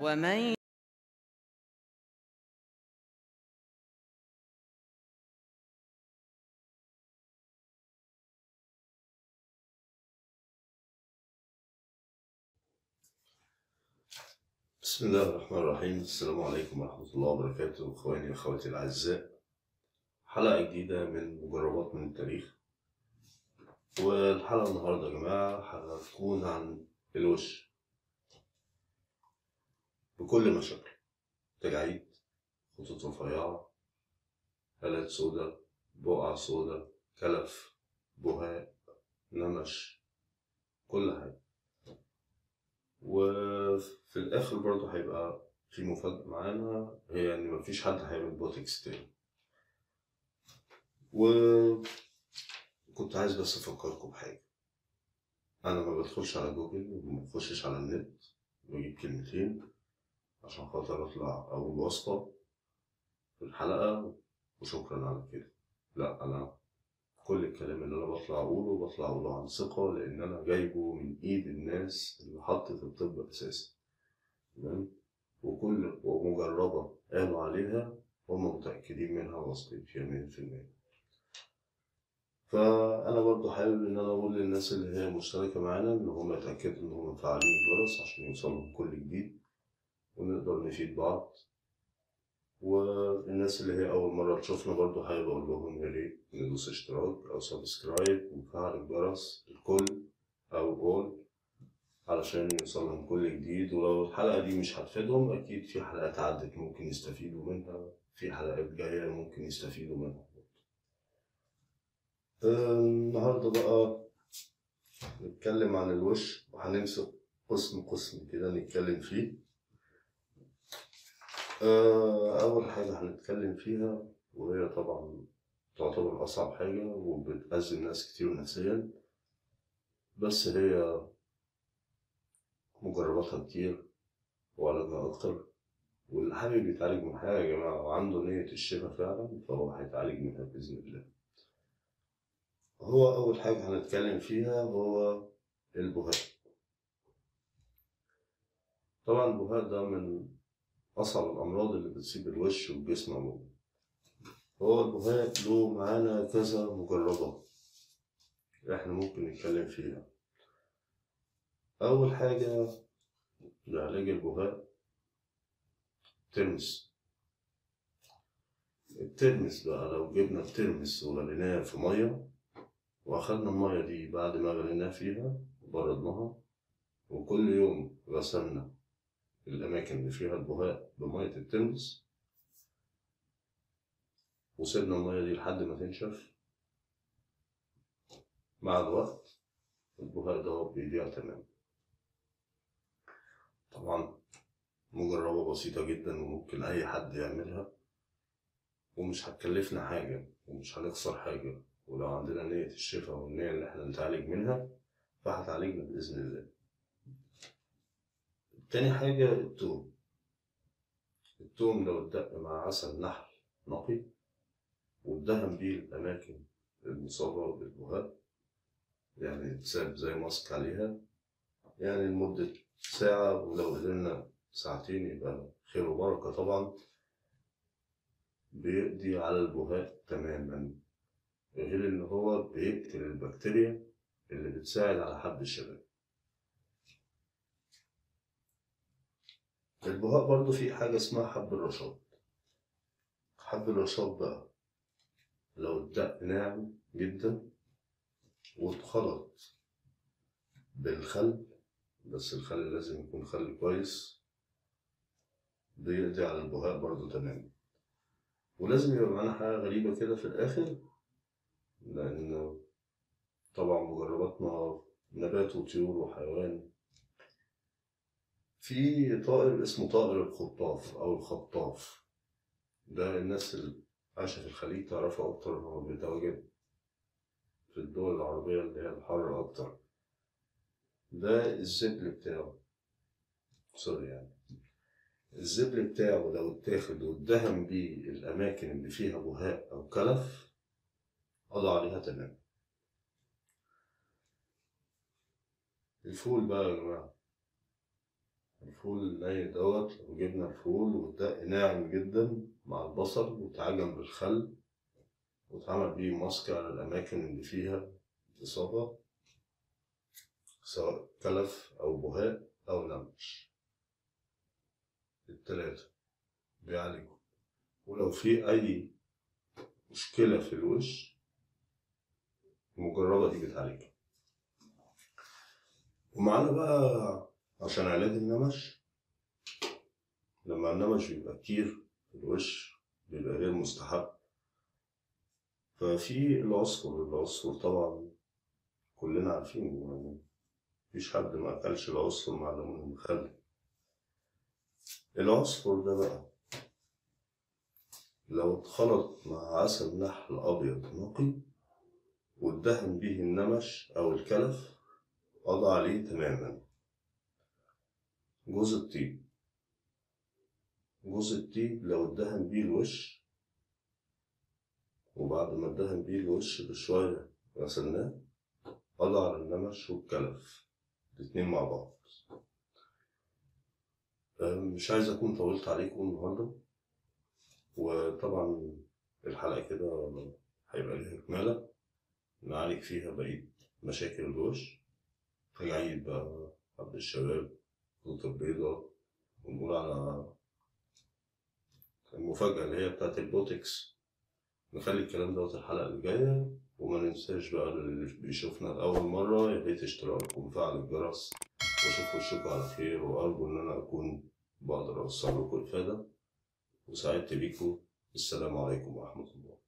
ومن بسم الله الرحمن الرحيم السلام عليكم ورحمة الله وبركاته إخواني وأخواتي الأعزاء حلقة جديدة من مجربات من التاريخ والحلقة النهاردة يا جماعة هتكون عن الوش بكل مشاكل تجاعيد خطوط رفيعة هالات سودا بقع سودا كلف بهاء نمش كل حاجة وفي الآخر برضه هيبقى في مفاجأة معانا هي إن مفيش حد هيعمل بوتكس تاني وكنت عايز بس أفكركم بحاجة أنا ما بدخلش على جوجل وما بخشش على النت بجيب كلمتين عشان خاطر أطلع أقول واسطة في الحلقة وشكرا على كده لا أنا كل الكلام اللي انا بطلع اقوله بطلع اقوله عن ثقة لان انا جايبه من ايد الناس اللي حطت الطب اساسا تمام وكل ومجربة قالوا عليها هم متأكدين منها واثقين فيها مية في المية فأنا برضو حابب إن أنا أقول للناس اللي هي مشتركة معانا إن هم يتأكدوا إن هم مفعلين الجرس عشان يوصلهم كل جديد ونقدر نفيد بعض والناس اللي هي أول مرة تشوفنا برضو حابب أقول لهم يا ريت ندوس اشتراك أو سبسكرايب ونفعل الجرس الكل أو أول علشان يوصلهم كل جديد ولو الحلقة دي مش هتفيدهم أكيد في حلقات عدت ممكن يستفيدوا منها في حلقات جاية ممكن يستفيدوا منها النهاردة بقى نتكلم عن الوش وهنمسك قسم قسم كده نتكلم فيه أول حاجة هنتكلم فيها وهي طبعا تعتبر أصعب حاجة وبتأذي ناس كتير نفسيا بس هي مجرباتها كتير وعلاجها أكتر واللي حابب يتعالج من حاجة يا جماعة وعنده نية الشفا فعلا فهو هيتعالج منها بإذن الله هو أول حاجة هنتكلم فيها هو البهاء طبعا البهاء ده من أصعب الأمراض اللي بتصيب الوش والجسم عموما هو البهاء له معانا كذا مجربة إحنا ممكن نتكلم فيها أول حاجة لعلاج البهاء ترمس الترمس بقى لو جبنا الترمس وغليناه في مية وأخدنا المية دي بعد ما غليناه فيها وبردناها وكل يوم غسلنا الأماكن اللي فيها البهاء بمية الترمس وسيبنا المية دي لحد ما تنشف مع الوقت البهاء ده بيضيع تماما طبعا مجربة بسيطة جدا وممكن أي حد يعملها ومش هتكلفنا حاجة ومش هنخسر حاجة ولو عندنا نية الشفاء والنية اللي احنا نتعالج منها فهتعالجنا بإذن الله تاني حاجة التوم التوم لو اتدق مع عسل نحل نقي واتدهن بيه الأماكن المصابة بالبهاء يعني تساب زي ماسك عليها يعني لمدة ساعة ولو قدرنا ساعتين يبقى خير وبركة طبعا بيقضي على البهاء تماما غير إن هو بيقتل البكتيريا اللي بتساعد على حب الشباب البهاء برضو في حاجة اسمها حب الرشاد حب الرشاد بقى لو الدق ناعم جدا واتخلط بالخل بس الخل لازم يكون خل كويس بيقضي على البهاء برضو تماما ولازم يبقى معانا حاجة غريبة كده في الآخر لأن طبعا مجرباتنا نبات وطيور وحيوان في طائر اسمه طائر الخطاف أو الخطاف ده الناس اللي عايشة في الخليج تعرفه أكتر إن هو بيتواجد في الدول العربية اللي هي الحر أكتر ده الزبل بتاعه سوري يعني الزبل بتاعه لو اتاخد واتدهن بيه الأماكن اللي فيها بهاء أو كلف قضى عليها تمام الفول بقى يا جماعة الفول الني دوت وجبنا الفول والدق ناعم جدا مع البصل واتعجن بالخل واتعمل بيه ماسك على الأماكن اللي فيها إصابة سواء كلف أو بهاء أو نمش التلاتة بيعالجوا ولو في أي مشكلة في الوش المجربة دي بتعالجها ومعانا بقى عشان علاج النمش لما النمش بيبقى كتير في الوش بيبقى غير مستحب ففي العصفر العصفر طبعا كلنا عارفين يعني مفيش حد ما أكلش العصفر مع ليمون المخلل العصفر ده بقى لو اتخلط مع عسل نحل أبيض نقي واتدهن به النمش أو الكلف قضى عليه تماما جوز الطيب جوز الطيب لو اتدهن بيه الوش وبعد ما اتدهن بيه الوش بشوية غسلناه قضى على النمش والكلف الاتنين مع بعض مش عايز أكون طولت عليكم النهاردة وطبعا الحلقة كده هيبقى ليها كمالة نعالج فيها بقية مشاكل الوش تجاعيد بقى حب الشباب خطوط البيضاء ونقول على المفاجأة اللي هي بتاعت البوتكس نخلي الكلام دوت الحلقة اللي جاية وما ننساش بقى اللي بيشوفنا لأول مرة يا ريت اشتراك وفعل الجرس واشوف وشكم على خير وأرجو إن أنا أكون بقدر أوصل لكم إفادة وسعدت بيكم السلام عليكم ورحمة الله